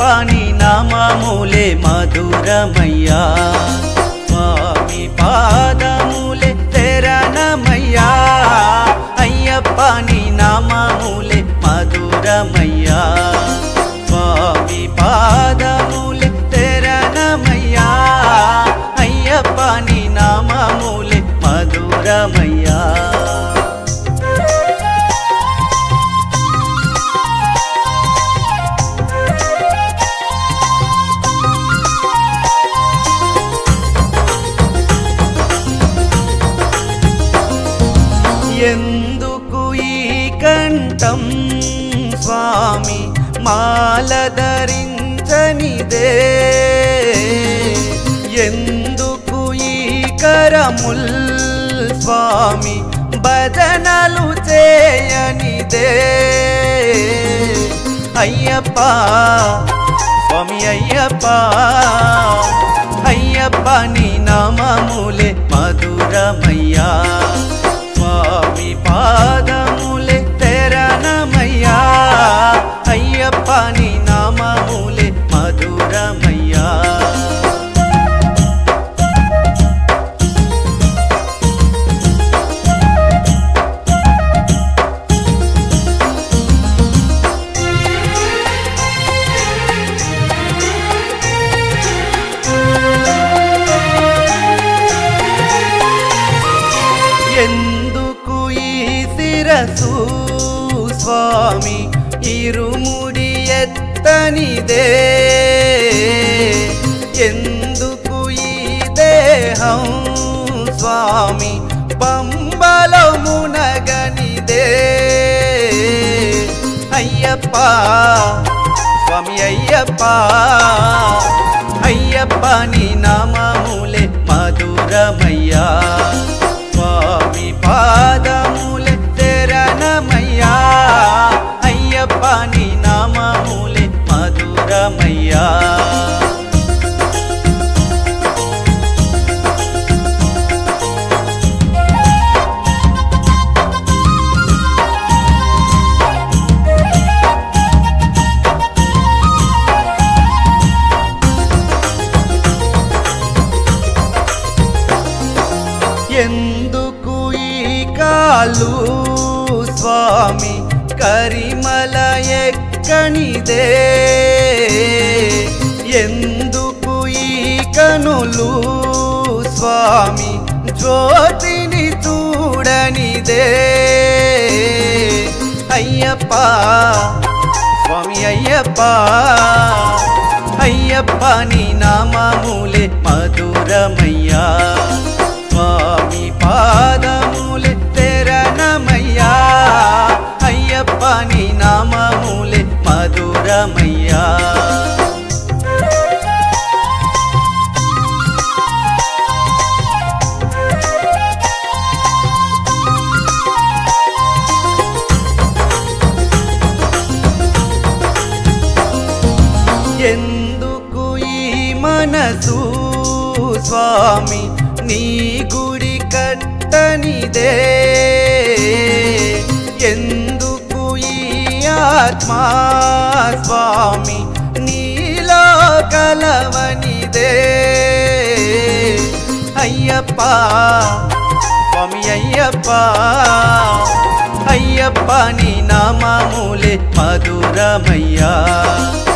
నీ నామములే మధురమయ్యా స్వామి పాదములే తెరణమయ్యా అయ్యప్ప నీ నామములే మధురమయ్యా స్వామి పాదములే తెరణమయ్యా అయ్యప్ప నీ నామములే మధురమయ్యా ఎందుకు ఈ కంఠం స్వామి మాల ధరించనిదే ఎందుకు ఈ కరముల్ స్వామి భజనలు చేయనిదే అయ్యప్ప స్వామి అయ్యప్ప అయ్యప్ప నీ నామములే మధురమయ్యా స్వామి పాదములే తెరణమయ్యా అయ్యప్ప నీ నామములే మధురమయ్యా ఎందుకు ఈ శిరసు స్వామి ఇరుముడి ఎత్తనిదే ఎందుకు ఈ దేహం స్వామి పంబలో మునగనిదే అయ్యప్ప స్వామి అయ్యప్ప అయ్యప్ప నీ నామములే మధురమయ్యా స్వామి పాదములే తెరణమయ్యా అయ్యప్ప నీ నామములే మధురమయ్యా ఎందుకు ఈ కాలు స్వామి కరిమల ఎక్కనిదే ఎందుకు ఈ కనులు స్వామి జ్యోతిని చూడనిదే అయ్యప్ప స్వామి అయ్యప్ప అయ్యప్ప నీ నామములే మధురమయ్యా స్వామి పాదములే తెరణమయ్యా అయ్యప్ప నీ నామములే మధురమయ్యా ఎందుకు ఈ మనసు స్వామి నీ గుడి కట్టనిదే ఎందుకు ఈ ఆత్మా స్వామి నీలో కలవనిదే అయ్యప్ప స్వామి అయ్యప్ప అయ్యప్ప నీ నామములే మధురమయ్యా